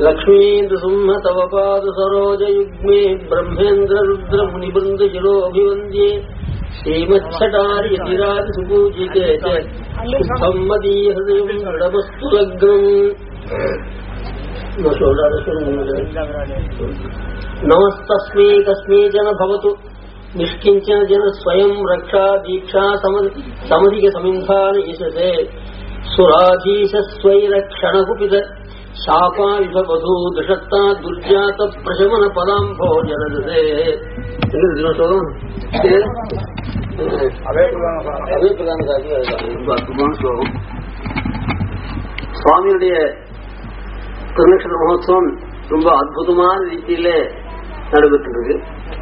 लक्ष्मीन्द्र सिंह तव पाद सरोज युग्मे ब्रह्मेन्द्र रुद्र मुनिवृंद शिरोभिवन्द्ये श्रीमच्छटार्यतिराज सुपूजिते च सुखं मदीय हृदयं दृढमस्तु लग्नम् नमस्तस्मै कस्मै भवतु निष्किञ्चन जन स्वयं रक्षा दीक्षा समधिक समिन्धान ईशसे सुराधीशस्वैरक्षणकुपित शापायुधवधू दृषत्ता दुर्जात प्रशमन पदाम्भो जनदे ஸ்லோகம் அதே பிரதான அற்புதமான ஸ்லோகம் சுவாமியுடைய திருநக்ஷர மகோத்சவம் ரொம்ப அற்புதமான ரீதியில நடைபெற்றிருக்கு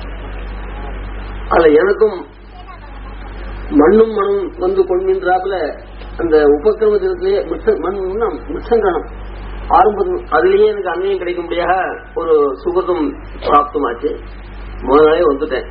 அதுல எனக்கும் மண்ணும் மண்ணும் வந்து கொண்டின்றாப்புல அந்த உபக்கிரம தினத்திலேயே மண் மிருஷங்கணம் ஆரம்பம் அதுலயே எனக்கு அன்னையும் கிடைக்கும்படியாக ஒரு சுகதம் பிராப்தமாச்சு முதல் நாளே வந்துட்டேன்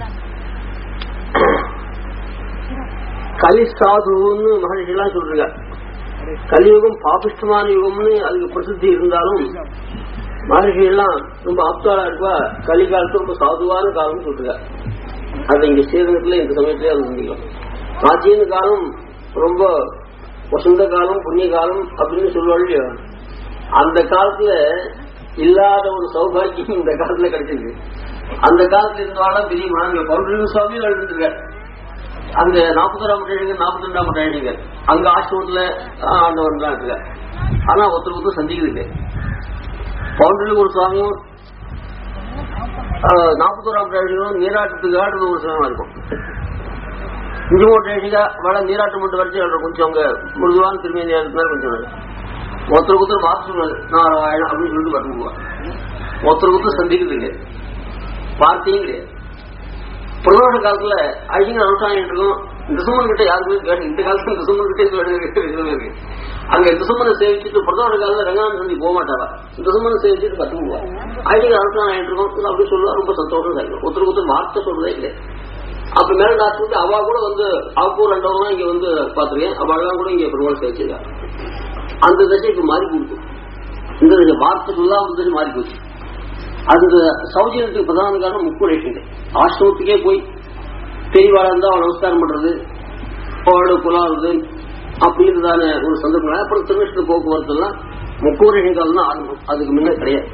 கலி சாதுன்னு மகர்ஷிலாம் சொல்றாங்க கலியுகம் பாபிஷ்டமான யுகம்னு அதுக்கு பிரசித்தி இருந்தாலும் மகர்ஷி எல்லாம் ரொம்ப ஆப்தாளா இருப்பா கலிகாலத்து ரொம்ப சாதுவான காலம்னு சொல்றாங்க அது இங்க ஸ்ரீரங்கத்துல இந்த சமயத்திலே அது முடியும் பிராச்சீன காலம் ரொம்ப வசந்த காலம் புண்ணிய காலம் அப்படின்னு சொல்லுவாங்க அந்த காலத்துல இல்லாத ஒரு சௌபாகியம் இந்த காலத்துல கிடைச்சிருக்கு அந்த காலத்துல இருந்தாலும் பெரிய மனங்கள் பௌர்ணமி சுவாமியும் எழுதிருக்காரு அங்க நாற்பத்தோராம் மட்டையடிங்க நாற்பத்தி ரெண்டாம் மட்டையடிங்க அங்க ஆசிரமத்துல ஆண்டவன் தான் இருக்காரு ஆனா ஒருத்தர் ஒருத்தர் சந்திக்கிறது பவுண்டரி ஒரு சுவாமியும் நாற்பத்தோராம் மட்டையடிகளும் நீராட்டத்துக்கு ஆடுறது ஒரு சுவாமியா இருக்கும் இஞ்சி மட்டையடிக்கா வட நீராட்டம் மட்டும் வரைச்சு கொஞ்சம் அங்க மிருதுவான திரும்பி நேரத்துல கொஞ்சம் ஒருத்தருக்கு ஒருத்தர் பார்த்து சொன்னாரு நாராயணன் அப்படின்னு சொல்லிட்டு வரணுவார் ஒருத்தருக்கு ஒருத்தர் சந்திக்கிறது இல்லை வார்த்தையும் கிடையாது பிரதோஷ காலத்துல ஐயங்க அனுஷ்டானம் இருக்கும் திசுமன் கிட்ட யாருக்குமே கேட்டு இந்த காலத்துல திசுமன் கிட்டே இருக்கு அங்க திசுமனை சேவிச்சுட்டு பிரதோஷ காலத்துல ரங்கநாதன் சந்தி போக மாட்டாரா திசுமனை சேவிச்சுட்டு கத்துக்குவா ஐயங்க அனுஷ்டானம் ஆயிட்டு இருக்கும் அப்படி சொல்லுவா ரொம்ப சந்தோஷம் இருக்கும் ஒருத்தருக்கு ஒருத்தர் வார்த்தை சொல்றதே இல்லை அப்ப மேல நான் சொல்லிட்டு அவா கூட வந்து ஆப்பூர் ரெண்டவங்க இங்க வந்து பாத்துருக்கேன் அவெல்லாம் கூட இங்க பெருமாள் சேவிச்சிருக்கா அந்த தசை இப்ப மாறி போச்சு இந்த வார்த்தை சொல்லாம தசை மாறி போச்சு அந்த சௌஜன்யத்துக்கு பிரதான காரணம் முக்குரேஷன் ஆசிரமத்துக்கே போய் பெரியவாளா இருந்தா அவள் நமஸ்காரம் பண்றது அவளோட குலாவது அப்படின்றதான ஒரு சந்தர்ப்பம் அப்புறம் திருநஷ்ட போக்குவரத்து எல்லாம் முக்குரேஷன் காலம் தான் ஆரம்பம் அதுக்கு முன்ன கிடையாது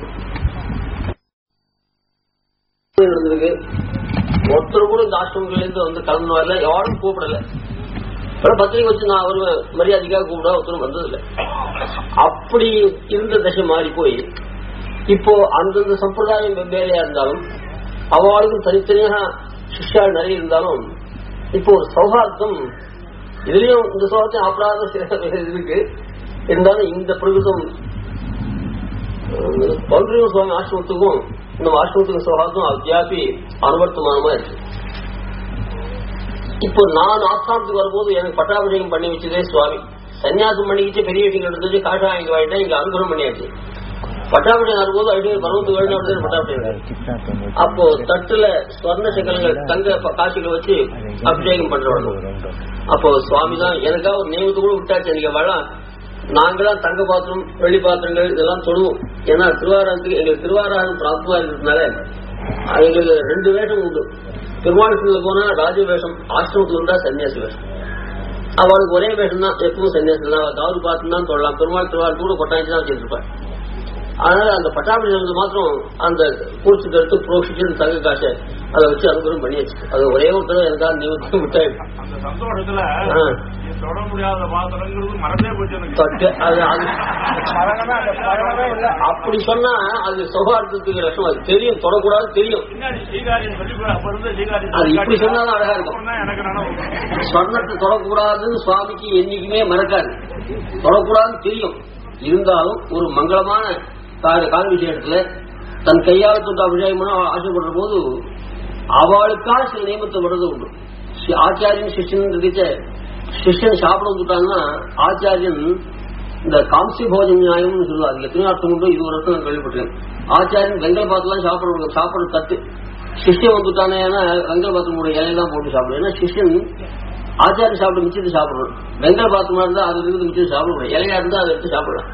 நடந்திருக்கு ஒருத்தர் கூட இந்த ஆசிரமங்கள்ல இருந்து வந்து கலந்து வரல யாரும் கூப்பிடல அப்புறம் பத்திரிகை வச்சு நான் ஒரு மரியாதைக்காக கூப்பிட ஒருத்தரும் வந்ததில்லை அப்படி இருந்த தசை மாறி போய் இப்போ அந்தந்த சம்பிரதாயம் வெவ்வேறையா இருந்தாலும் அவளுக்கும் தனித்தனியாக சிஷ்யால் நிறைய இருந்தாலும் இப்போ ஒரு சௌஹார்த்தம் இதுலயும் இந்த சௌஹார்த்தம் அபராத இருக்கு இருந்தாலும் இந்த பிரகிருதம் பௌர்ணமி சுவாமி ஆசிரமத்துக்கும் நம்ம ஆசிரமத்துக்கும் சௌஹார்த்தம் அத்தியாபி அனுவர்த்தமானமா இருக்கு இப்போ நான் ஆஸ்தானத்துக்கு வரும்போது எனக்கு பட்டாபிஷேகம் பண்ணி வச்சதே சுவாமி சன்னியாசம் பண்ணிக்கிச்சு பெரிய விஷயம் எடுத்துச்சு காஷாயம் வாங்கிட்டேன் இங்க அனுகிரகம் பண்ணியாச்சு பட்டாபிஷேகம் வரும்போது அடிக்கடி பருவத்து வேணும் பட்டாபிஷேகம் அப்போ தட்டுல ஸ்வர்ண சக்கரங்கள் தங்க காசிகள் வச்சு அபிஷேகம் பண்றவங்க அப்போ சுவாமி தான் எனக்காக ஒரு நியமத்து கூட விட்டாச்சு நீங்க வள நாங்களாம் தங்க பாத்திரம் வெள்ளி பாத்திரங்கள் இதெல்லாம் தொடுவோம் ஏன்னா திருவாரத்துக்கு எங்களுக்கு திருவாரம் பிராப்தமா இருக்கிறதுனால எங்களுக்கு ரெண்டு வேஷம் உண்டு பெருமாளுக்குள்ள போனா ராஜ வேஷம் ஆசிரமத்துக்கு இருந்தா சன்னியாசி வேஷம் அவளுக்கு ஒரே வேஷம் தான் எப்பவும் சன்னியாசி தான் காது பார்த்து தான் தொடலாம் பெருமாள் திருவாரூர் கூட கொட்டாஞ்சி தான் வச்சிருப்பாள் அதனால அந்த பட்டாபிஷேகத்துக்கு மாத்திரம் அந்த பூச்சிக்கு எடுத்து புரோஷிச்சு தங்க காசை அதை வச்சு அனுகிரகம் பண்ணியாச்சு அது ஒரே ஒரு தடவை எனக்காக நிவர்த்தி விட்டாயிடும் அந்த சந்தோஷத்துல தொட முடியாத பாத்திரங்கிறது மறந்தே போச்சு எனக்கு தட்டு அது அது அப்படி சொன்னா அது சௌகார்த்தத்துக்கு லட்சம் அது தெரியும் தொடக்கூடாது தெரியும் பின்னாடி ஸ்ரீகாரியம் சொல்லி அப்ப இருந்த ஸ்ரீகாரியம் அது இப்படி சொன்னாதான் அழகா இருக்கும் சொன்னா எனக்கு நினைவு சொர்ணத்தை தொடக்கூடாதுன்னு சுவாமிக்கு என்னைக்குமே மறக்காது தொடக்கூடாதுன்னு தெரியும் இருந்தாலும் ஒரு மங்களமான கால கால விஷயத்துல தன் கையால் தொட்டு அபிஷேகம் பண்ண ஆசைப்படுற போது அவளுக்காக சில நியமத்தை விடுறது உண்டு சி- ஆச்சாரியன் சிஷ்யன் இருக்க சிஷ்யன் சாப்பிட வந்துட்டாங்கன்னா ஆச்சாரியன் இந்த காம்சி போஜன நியாயம்னு சொல்லுவாங்க எத்தனை அர்த்தம் உண்டோ இது ஒரு அர்த்தம் நான் கேள்விப்பட்டேன் ஆச்சாரியன் வெங்கல் பாத்திரம் சாப்பிடுற சாப்பிடுற தட்டு சிஷ்யன் வந்துட்டானே ஏன்னா வெங்கல் பாத்திரம் இலையெல்லாம் போட்டு சாப்பிடும் ஏன்னா சிஷ்யன் ஆச்சாரி சாப்பிட மிச்சத்தை சாப்பிடணும் வெங்கல் பாத்திரமா இருந்தா அது இருந்து மிச்சத்தை சாப்பிடணும் இலையா இருந்தா அதை எடுத்து சாப்பிடலாம்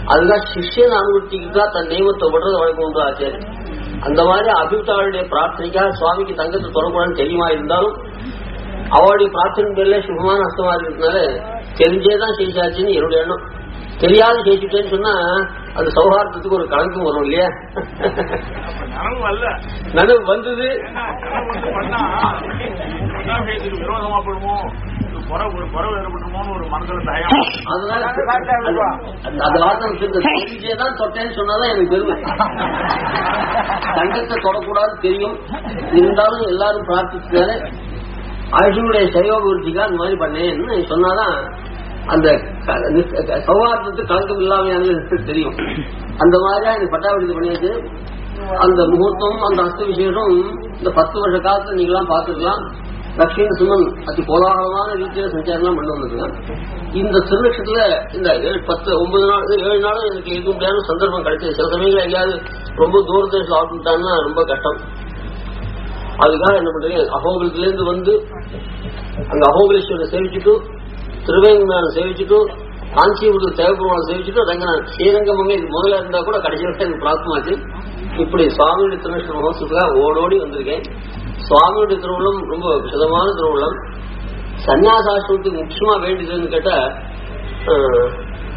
அதுதான் சிஷ்யன் அனுபவிச்சுக்கிட்டா தன் தெய்வத்தை விடுறது வழக்கம் உண்டு ஆச்சாரி அந்த மாதிரி அபிவிட்டாளுடைய பிரார்த்தனைக்காக சுவாமிக்கு தங்கத்தை தொடக்கூடாதுன்னு தெரியுமா இருந்தாலும் அவளுடைய பிரார்த்தனை பேர்ல சுகமான அர்த்தமா இருக்கிறதுனால தெரிஞ்சேதான் செய்சாச்சுன்னு என்னுடைய எண்ணம் தெரியாத செய்துட்டேன்னு சொன்னா அந்த சௌஹார்தத்துக்கு ஒரு கணக்கும் வரும் இல்லையா அப்ப நனவு அல்ல நனவு வந்தது ஏன்னா நனவு வந்து பண்ணா பட்டாபிஷேகத்துக்கு விரோதமா போடுமோ இது குறை ஒரு குறை ஏற்பட்டுமோன்னு ஒரு மனசுல தயம் அதனால அந்த- அந்த வாசம் தெரிஞ்சே தான் தொட்டேன்னு சொன்னாதான் எனக்கு பெருமை தங்கத்தை தொடக்கூடாதுன்னு தெரியும் இருந்தாலும் எல்லாரும் பிரார்த்திச்சுதானே ஆயுஷனுடைய சைவபூர்த்திக்கா அந்த மாதிரி பண்ணேன்னு சொன்னாதான் அந்த க- நிஸ்- சௌஹார்தத்துக்கு கலக்கம் இல்லாமையானது தெரியும் அந்த மாதிரியா எனக்கு பட்டாபிடித்து பண்ணியாச்சு அந்த முகூர்த்தம் அந்த அஸ்த விசேஷம் இந்த பத்து வருஷ காலத்துல நீங்களாம் பார்த்துக்கலாம் லட்சுமி சுமன் அதி கோலாகலமான ரீதியில சஞ்சாரம் பண்ணி வந்திருக்காங்க இந்த திருலட்சத்துல இந்த ஏழு பத்து ஒன்பது நாள் ஏழு நாளும் எனக்கு இருக்க முடியாத சந்தர்ப்பம் கிடைச்சது சில சமயங்கள் எங்கேயாவது ரொம்ப தூரதேசம் ஆரம்பிட்டாங்கன்னா ரொம்ப கஷ்டம் அதுக்காக என்ன பண்றீங்க அகோபலத்துல இருந்து வந்து அங்க அகோபலேஸ்வரரை சேவிச்சுட்டு திருவேங்கநாதனை சேவிச்சுட்டு காஞ்சிபுரத்தில் தேவபெருமானை சேவிச்சுட்டு ரங்கநாதன் ஸ்ரீரங்கமே இது முதல்ல இருந்தா கூட கடைசி வரைக்கும் எனக்கு பிராப்தமாச்சு இப்படி சுவாமியுடைய திருநஷ்ட மகோத்சவத்துக்காக ஓடோடி வந்திருக்கேன் சுவாமியுடைய திருவுள்ளம் ரொம்ப விசதமான திருவுள்ளம் சன்னியாசாசிரமத்துக்கு முக்கியமா வேண்டியதுன்னு கேட்டா அஹ்,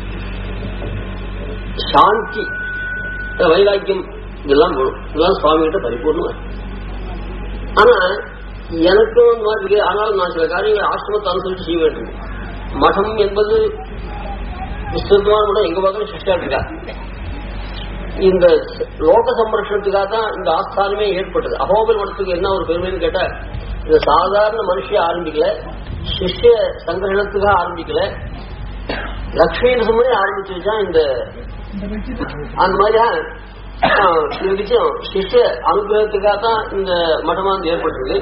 சாந்தி வைராக்கியம் இதெல்லாம் போடும் இதெல்லாம் சுவாமி கிட்ட பரிபூர்ணமா இருக்கு. ஆனா எனக்கும் இந்த மாதிரி இருக்கு. ஆனாலும் நான் சில காரியங்களை ஆசிரமத்தை அனுசரிச்சு செய்ய வேண்டும் மடம் என்பது விஸ்வத்மான மடம் எங்க பார்த்தாலும் சிஷ்டா இருக்கா இந்த லோக சம்ரட்சணத்துக்காக தான் இந்த ஆஸ்தானமே ஏற்பட்டது அகோபல் மடத்துக்கு என்ன ஒரு பெருமைன்னு கேட்டா இந்த சாதாரண மனுஷிய ஆரம்பிக்கல சிஷ்ய சங்கிரகணத்துக்காக ஆரம்பிக்கல லக்ஷ்மி நரசிம்மனே ஆரம்பிச்சு வச்சா இந்த அந்த மாதிரியா ஆஹ், இது விஷயம் சிஷ்ய அனுகிரகத்துக்காக தான் இந்த மடமானது ஏற்பட்டிருக்கு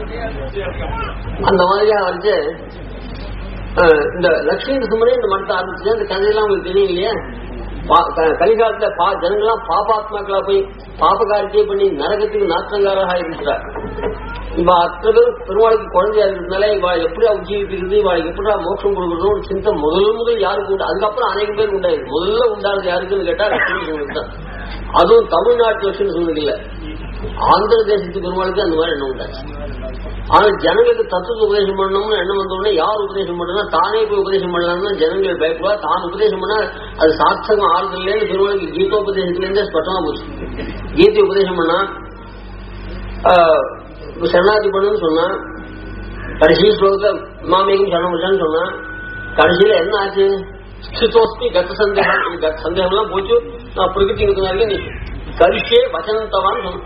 அந்த மாதிரியா வந்து ஆஹ், இந்த லட்சுமி நரசிம்மனே இந்த மடத்தை ஆரம்பிச்சு இந்த கதையெல்லாம் உங்களுக்கு தெரியும் இல்லையா பா- க- கலிகாலத்துல பா ஜனங்களாம் பாபாத்மாக்களா போய் பாபகாரிக்கே பண்ணி நரகத்துக்கு நாற்றங்காராக இருக்கிறார் இவ அத்தனை பேர் பெருமாளுக்கு குழந்தையா இருக்கிறதுனால இவ எப்படி உஜீவிக்கிறது இவாளுக்கு எப்படி மோட்சம் கொடுக்கறது ஒரு சிந்தை முதல் முதல் யாருக்கு உண்டு அதுக்கப்புறம் அநேக பேர் உண்டாயிருக்கு முதல்ல உண்டானது யாருக்குன்னு கேட்டா லட்சுமி சூழலுக்கு தான் அதுவும் தமிழ்நாட்டு லட்சுமி சூழலுக்கு இல்ல ஆந்திர தேசத்து பெருமாளுக்கு அந்த மாதிரி எண்ணம் உண்டாச்சு ஆனா ஜனங்களுக்கு தத்துவத்தை உபதேசம் பண்ணணும்னு எண்ணம் வந்த உடனே யார் உபதேசம் பண்ணா தானே போய் உபதேசம் பண்ணலாம்னு ஜனங்கள் பயப்படுவா தான் உபதேசம் பண்ணா அது சார்த்தகம் ஆறுதல்லேருந்து பெருமாளுக்கு கீதோபதேசத்திலேருந்தே ஸ்பட்டமா போச்சு கீதை உபதேசம் பண்ணா ஆஹ், சரணாதி பண்ணுன்னு சொன்னா கடைசி ஸ்லோகத்துல மாமேகம் சரணம் சொன்னா கடைசியில என்ன ஆச்சு ஸ்திதோஸ்மி கத்த சந்தேகம் இந்த கத்த சந்தேகம்லாம் போச்சு நான் பிரகிருதி நீ கரிஷே வச்சனத்தவான்னு சொன்ன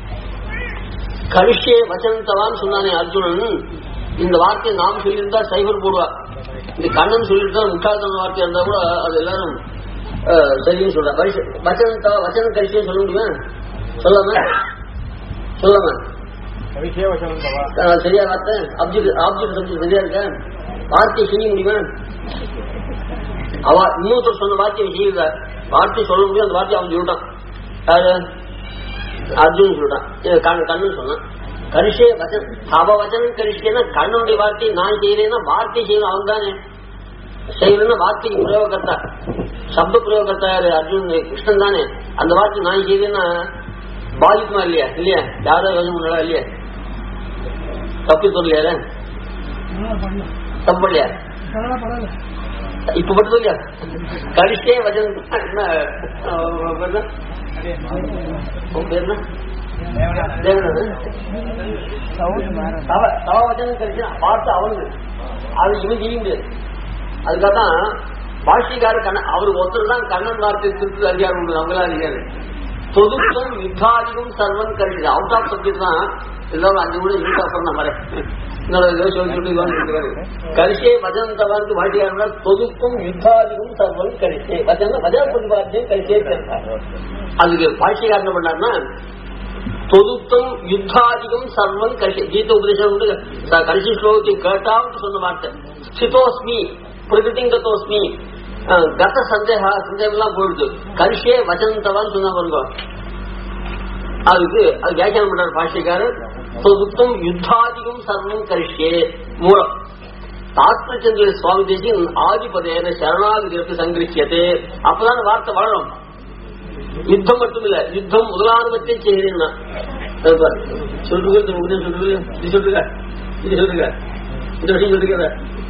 கரிஷே வச்சனத்தவான்னு சொன்னானே அர்ஜுனன் இந்த வார்த்தையை நாம் சொல்லியிருந்தா சைபர் போடுவா இந்த கண்ணன் சொல்லிட்டு தான் முட்டாள்தன வார்த்தையா இருந்தா கூட அது எல்லாரும் அஹ், சரின்னு சொல்றா வரிச- வச்சனத்தவா வச்சன கரிஷே சொல்ல முடியுமா சொல்லாம சொல்லாம அஹ், சரியா வார்த்தை ஆப்ஜெக்ட் ஆப்ஜெக்ட் சப்ஜெக்ட் சரியா இருக்க வார்த்தையை செய்ய முடியுமா அவ இன்னொருத்தர் சொன்ன வார்த்தையை செய்யுதா வார்த்தை சொல்ல முடியும் அந்த வார்த்தையை அவன் சொல்லிட்டான் யாரு அர்ஜுன் சொல்றான் இது கண்- கண்ணன் சொன்னான் கரிஷே வச்சன் அவ வச்சனம் கரிஷேன்னா கண்ணனுடைய வார்த்தை நான் செய்யறேன்னா வார்த்தை செய்யணும் அவன் தானே செய்யணும்னா வார்த்தைக்கு பிரயோகர்த்தா சப்த பிரயோகர்த்தா யாரு அர்ஜுன் கிருஷ்ணன் தானே அந்த வார்த்தை நான் செய்யறேன்னா பாதிக்குமா இல்லையா இல்லையா யாரோ யோசனை பண்ணலாம் இல்லையா தப்பி சொல்லலையா தப்பு இல்லையா இப்ப மட்டும் சொல்லியா கரிஷே வச்சன் என்ன அஹ், என்ன? உன் பேர் என்ன தேவநாதன் தவ தவ வச்சனம் கரிச்சு பார்த்து அவனுக்கு அது இவன் செய்ய முடியாது அதுக்காக தான் பாஷிக்கார கண்ணன் அவர் ஒருத்தர் தான் கண்ணன் வார்த்தை திருத்து அதிகாரம் உண்டு அவங்களா அதிகாரம் தொதுக்கம் யுத்தாதிகம் சர்வன் கரிச்சு அவுட் ஆஃப் சப்ஜெக்ட் தான் எல்லாரும் அஞ்சு கூட யூஸ் அப்புறம் நான் வரேன் இன்னொரு ஏதோ சொல்லி சொல்லி இருக்காரு கரிசே வஜனம் தவாருக்கு வாட்டியாருன்னா தொதுக்கும் யுத்தாதிகம் சர்வன் கரிசே வஜன வஜன பிரதிபாத்தியம் கரிசே அதுக்கு பாஷிகார் என்ன பண்ணாருன்னா தொதுக்கம் யுத்தாதிகம் சர்வம் கரிசி கீத உபதேசம் வந்து க- கரிசி ஸ்லோகத்தை கேட்டாவுக்கு சொன்ன வார்த்தை ஸ்திதோஸ்மி பிரகிருதிங்கதோஸ்மி அஹ், கத சந்தேக சந்தேகம் எல்லாம் போயிடுது கரிஷே வச்சனந்தவான்னு சொன்னா பாருங்க அதுக்கு அது வியாக்கியானம் பண்றாரு பாஷ்யக்காரர் தொதுக்கம் யுத்தாதிகம் சர்வம் கரிஷே மூலம் தாத்மச்சந்திர சுவாமி தேசியம் ஆதிபதேன சரணாகதிற்கு சங்கிருச்சியது அப்பதான் வார்த்தை வளரும் யுத்தம் மட்டும் இல்ல யுத்தம் முதலானவற்றை செய்கிறேன்னா சொல்லுங்க சொல்லுங்க இது சொல்லுங்க இது சொல்லுங்க இந்த விஷயம் சொல்லுங்க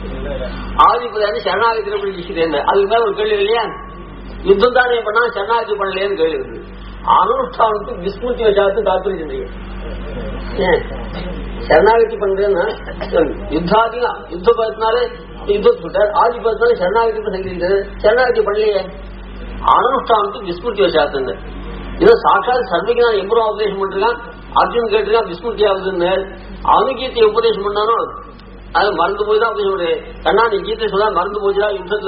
ஆதிபதியான சரணாகதி இருக்கிறேன் அதுக்கு மேல ஒரு கேள்வி இல்லையா யுத்தம் தானே பண்ணா சரணாகதி பண்ணலையான்னு கேள்வி இருக்கு அனுஷ்டானத்துக்கு விஸ்மிருத்தி வச்சாத்து தாத்பரிய சிந்தீங்க ஏன் சரணாகதி பண்றேன்னா யுத்தாதிகா யுத்த பதத்தினாலே யுத்தம் சொல்றார் ஆதி பதத்தினால சரணாகதி சங்கிருக்கிறது சரணாகதி பண்ணலையே அனுஷ்டானத்துக்கு விஸ்மிருத்தி வச்சாத்துங்க இது சாட்சாத் சர்வஜனா எம்பரோ உபதேசம் பண்ணிருக்கான் அர்ஜுன் கேட்டிருக்கான் விஸ்மிருத்தி ஆகுதுன்னு அனுகீத்தை உபதேசம் பண்ணாலும் அது மறந்து போய் தான் உபதேசம் பண்ணுறேன் கண்ணா நீ கீதை சொல்ல மறந்து போச்சுடா யுத்தத்துல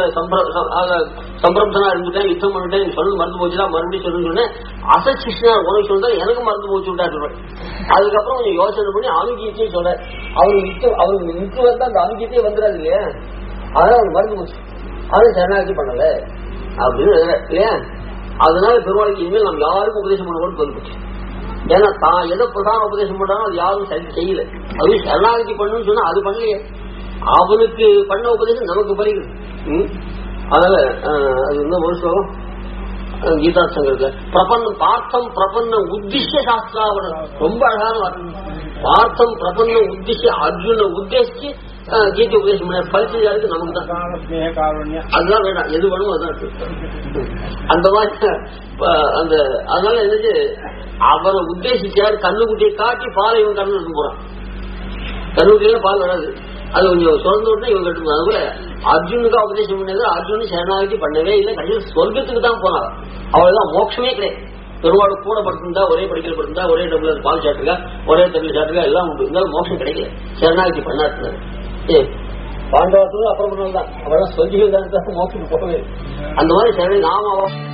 சம்பிரம்சனா இருந்துட்டேன் யுத்தம் பண்ணிட்டேன் சொல்லு மறந்து போச்சுடா மறுபடியும் சொல்லுன்னு சொன்னேன் அசச்சிஷ்ணா உனக்கு சொல்றா எனக்கு மறந்து போச்சு விட்டா சொல்றேன் அதுக்கப்புறம் கொஞ்சம் யோசனை பண்ணி அனுகீத்தையும் சொல்றேன் அவருக்கு நித்து அவருக்கு நித்து வந்தா அந்த அனுகீத்தையே வந்துடாது இல்லையா அதனால அவனுக்கு மறந்து போச்சு அது சரணாகி பண்ணல அப்படின்னு எழுதுறேன் இல்லையா அதனால பெருமாளுக்கு இனிமேல் நம்ம யாருக்கும் உபதேசம் பண்ண கூட போச்சு ஏன்னா தான் எதை பிரதான உபதேசம் பண்றானோ அது யாரும் சரி செய்யல அது சரணாகதி பண்ணுன்னு சொன்னா அது பண்ணலையே அவனுக்கு பண்ண உபதேசம் நமக்கு பலிகள் ம்? அதனால அஹ், அது என்ன ஒரு ஸ்லோகம் அஹ், கீதா சங்கத்துல பிரபன்னம் பார்த்தம் பிரபன்ன உத்திஷ்ய சாஸ்திராவணம் ரொம்ப அழகான வார்த்தை பார்த்தம் பிரபன்ன உத்திஷ்ய அர்ஜுன உத்தேசிச்சு அஹ், கீதை உபதேசம் பண்ண பரிசு யாருக்கு நமக்கு தான் ஸ்நேக காருண்ய அதுதான் வேண்டாம் எது வேணுமோ அதான் இருக்கு. அந்த மாதிரி அஹ், அந்த அதனால என்னது அவரை உத்தேசிச்சார் கண்ணுக்குட்டியை காட்டி பாலை இவன் கண்ணு எடுத்து போறான் கண்ணுக்குட்டியில பால் வராது அது கொஞ்சம் சுரந்து விட்டு இவங்க எடுத்து போறாங்க. அதுபோல அர்ஜுனுக்கு உபதேசம் பண்ணது அர்ஜுனு சரணாகதி பண்ணவே இல்லை கடைசியில் சொர்க்கத்துக்கு தான் போனாங்க அவள்தான் மோட்சமே கிடையாது பெருமாள் கூட படுத்திருந்தா ஒரே படிக்கல் படுத்திருந்தா ஒரே டம்ளர் பால் சாப்பிட்டுருக்கா ஒரே தண்ணி சாப்பிட்டுருக்கா எல்லாம் உண்டு இருந்தாலும் மோட்சம் கிடைக்கல சரணாகதி பண்ணாட்டினாரு ஏ பாண்டவத்துக்கு அப்புறம் பண்ணதான் அவெல்லாம் சொல்லிகள் தான் மோட்சத்துக்கு போகவே இல்லை. அந்த மாதிரி சரணை நாம அவ-